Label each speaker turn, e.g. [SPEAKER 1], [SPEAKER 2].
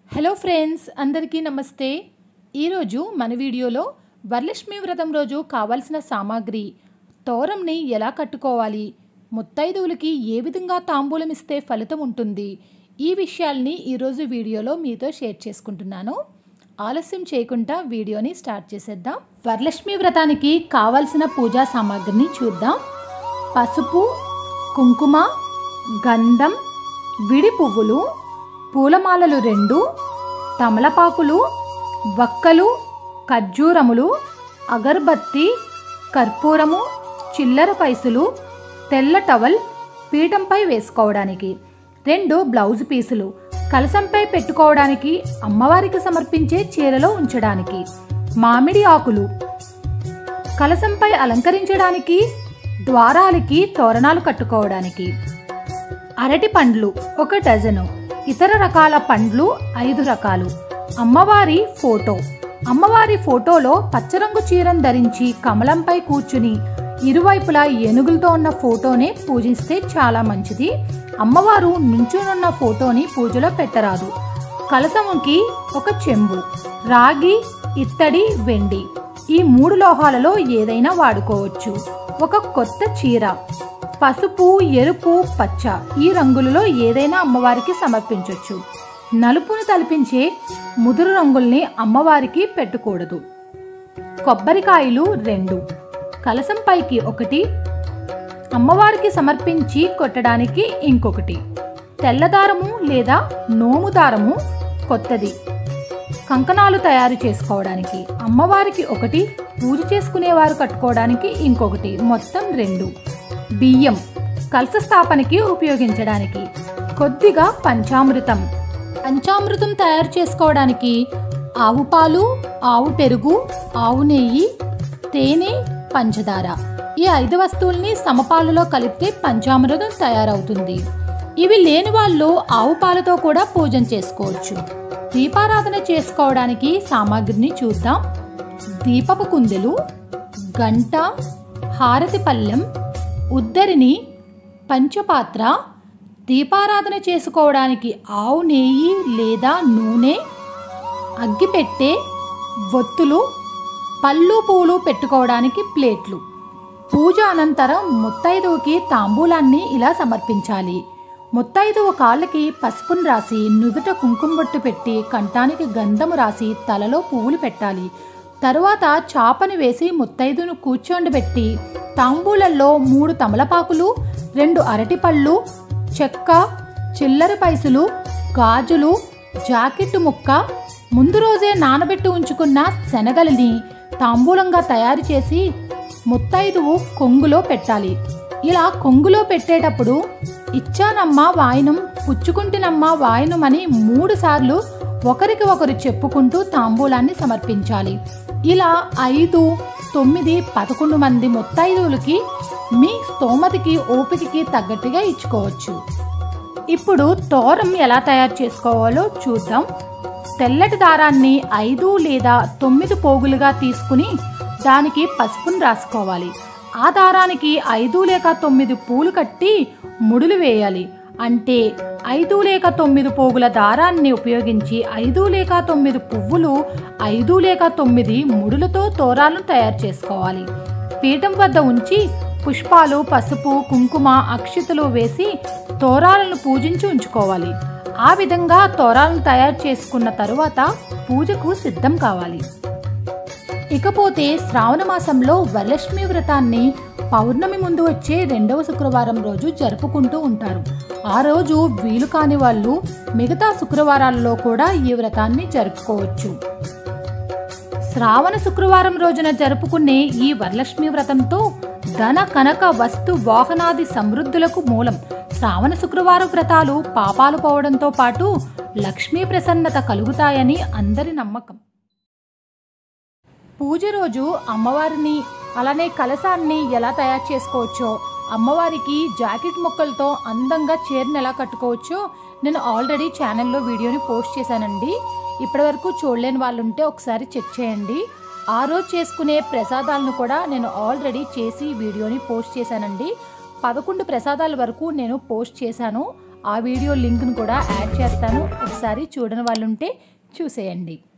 [SPEAKER 1] hello friends అందరికీ నమస్తే ఈరోజు మన వీడియోలో వరలక్ష్మి వ్రతం రోజు కావాల్సిన సామాగ్రి తోరంని ఎలా కట్టుకోవాలి ముత్తైదువులకి ఏ విధంగా తాంబూలం ఇస్తే ఫలితం ఉంటుంది ఈ విషయాల్ని ఈరోజు వీడియోలో మీతో షేర్ చేసుకుంటున్నాను ఆలస్యం చేయకుండా వీడియోని స్టార్ట్ చేసేద్దాం వరలక్ష్మి వ్రతానికి కావాల్సిన పూజా సామాగ్రిని చూద్దాం పసుపు కుంకుమ గంధం విడి పువ్వులు పూలమాలలు రెండు తమలపాకులు వక్కలు ఖర్జూరములు అగర్బత్తి కర్పూరము చిల్లర పైసులు తెల్ల టవల్ పీఠంపై వేసుకోవడానికి రెండు బ్లౌజ్ పీసులు కలసంపై పెట్టుకోవడానికి అమ్మవారికి సమర్పించే చీరలో ఉంచడానికి మామిడి ఆకులు కలసంపై అలంకరించడానికి ద్వారాలకి తోరణాలు కట్టుకోవడానికి అరటి పండ్లు ఒక డజను ఇతర రకాల పండ్లు ఐదు రకాలు అమ్మవారి ఫోటో అమ్మవారి ఫోటోలో పచ్చరంగు చీరను ధరించి కమలంపై కూర్చుని ఇరువైపులా ఏనుగులతో ఉన్న ఫోటోనే పూజిస్తే చాలా మంచిది అమ్మవారు నుంచునున్న ఫోటోని పూజలో పెట్టరాదు కలసముకి ఒక చెంబు రాగి ఇత్తడి వెండి ఈ మూడు లోహాలలో ఏదైనా వాడుకోవచ్చు ఒక కొత్త చీర పసుపు ఎరుపు పచ్చ ఈ రంగులలో ఏదైనా అమ్మవారికి సమర్పించవచ్చు నలుపును తలిపించే ముదురు రంగుల్ని అమ్మవారికి పెట్టకూడదు కొబ్బరికాయలు రెండు కలసం పైకి ఒకటి అమ్మవారికి సమర్పించి కొట్టడానికి ఇంకొకటి తెల్లదారము లేదా నోము దారము కొత్తది కంకణాలు తయారు చేసుకోవడానికి అమ్మవారికి ఒకటి పూజ చేసుకునేవారు కట్టుకోవడానికి ఇంకొకటి మొత్తం రెండు బియ్యం కలస స్థాపనకి ఉపయోగించడానికి కొద్దిగా పంచామృతం పంచామృతం తయారు చేసుకోవడానికి ఆవు పాలు ఆవు పెరుగు ఆవు నెయ్యి తేనె పంచదార ఈ ఐదు వస్తువుల్ని సమపాలలో కలిపితే పంచామృతం తయారవుతుంది ఇవి లేని వాళ్ళు ఆవు పాలతో కూడా పూజన చేసుకోవచ్చు దీపారాధన చేసుకోవడానికి సామాగ్రిని చూద్దాం దీపపు కుందెలు గంట హారతి పళ్ళెం ఉద్దరిని పంచపాత్ర దీపారాధన చేసుకోవడానికి ఆవు నెయ్యి లేదా నూనె అగ్గిపెట్టె ఒత్తులు పళ్ళు పూలు పెట్టుకోవడానికి ప్లేట్లు పూజ అనంతరం ముత్తైదువుకి తాంబూలాన్ని ఇలా సమర్పించాలి ముత్తైదువు కాళ్ళకి పసుపును రాసి నుదుట కుంకుమ బొట్టు పెట్టి కంఠానికి గంధము రాసి తలలో పువ్వులు పెట్టాలి తరువాత చాపని వేసి ముత్తైదును కూర్చోండబెట్టి తాంబూలల్లో మూడు తమలపాకులు రెండు అరటిపళ్ళు చెక్క చిల్లర పైసులు గాజులు జాకెట్టు ముక్క ముందు రోజే నానబెట్టి ఉంచుకున్న శనగలని తాంబూలంగా తయారు చేసి ముత్తైదువు కొంగులో పెట్టాలి ఇలా కొంగులో పెట్టేటప్పుడు ఇచ్చానమ్మా వాయనం పుచ్చుకుంటున్నమ్మా వాయనం అని మూడు సార్లు ఒకరికి ఒకరు చెప్పుకుంటూ తాంబూలాన్ని సమర్పించాలి ఇలా ఐదు తొమ్మిది పదకొండు మంది ముత్తైదువులకి మీ స్తోమతికి ఓపికకి తగ్గట్టుగా ఇచ్చుకోవచ్చు ఇప్పుడు తోరం ఎలా తయారు చేసుకోవాలో చూద్దాం తెల్లటి దారాన్ని ఐదు లేదా తొమ్మిది పోగులుగా తీసుకుని దానికి పసుపును రాసుకోవాలి ఆ దారానికి ఐదు లేక తొమ్మిది పూలు కట్టి ముడులు వేయాలి అంటే ఐదు లేక తొమ్మిది పోగుల దారాన్ని ఉపయోగించి ఐదు లేక తొమ్మిది పువ్వులు ఐదు లేక తొమ్మిది ముడులతో తోరాలను తయారు చేసుకోవాలి పీఠం వద్ద ఉంచి పుష్పాలు పసుపు కుంకుమ అక్షితలు వేసి తోరాలను పూజించి ఉంచుకోవాలి ఆ విధంగా తోరాలను తయారు చేసుకున్న తరువాత పూజకు సిద్ధం కావాలి ఇకపోతే శ్రావణ మాసంలో వరలక్ష్మి వ్రతాన్ని పౌర్ణమి ముందు వచ్చే రెండవ శుక్రవారం రోజు జరుపుకుంటూ ఉంటారు ఆ రోజు వీలు కాని వాళ్ళు మిగతా శుక్రవారాల్లో కూడా ఈ వ్రతాన్ని జరుపుకోవచ్చు శ్రావణ శుక్రవారం రోజున జరుపుకునే ఈ వరలక్ష్మి వ్రతంతో ధన కనక వస్తు వాహనాది సమృద్ధులకు మూలం శ్రావణ శుక్రవారం వ్రతాలు పాపాలు పోవడంతో పాటు లక్ష్మీ ప్రసన్నత కలుగుతాయని అందరి నమ్మకం పూజ రోజు అమ్మవారిని అలానే కలసాన్ని ఎలా తయారు చేసుకోవచ్చో అమ్మవారికి జాకెట్ ముక్కలతో అందంగా చీరను ఎలా కట్టుకోవచ్చో నేను ఆల్రెడీ ఛానల్లో వీడియోని పోస్ట్ చేశానండి ఇప్పటివరకు చూడలేని వాళ్ళు ఉంటే ఒకసారి చెక్ చేయండి ఆ రోజు చేసుకునే ప్రసాదాలను కూడా నేను ఆల్రెడీ చేసి వీడియోని పోస్ట్ చేశానండి పదకొండు ప్రసాదాల వరకు నేను పోస్ట్ చేశాను ఆ వీడియో లింక్ను కూడా యాడ్ చేస్తాను ఒకసారి చూడని వాళ్ళు ఉంటే చూసేయండి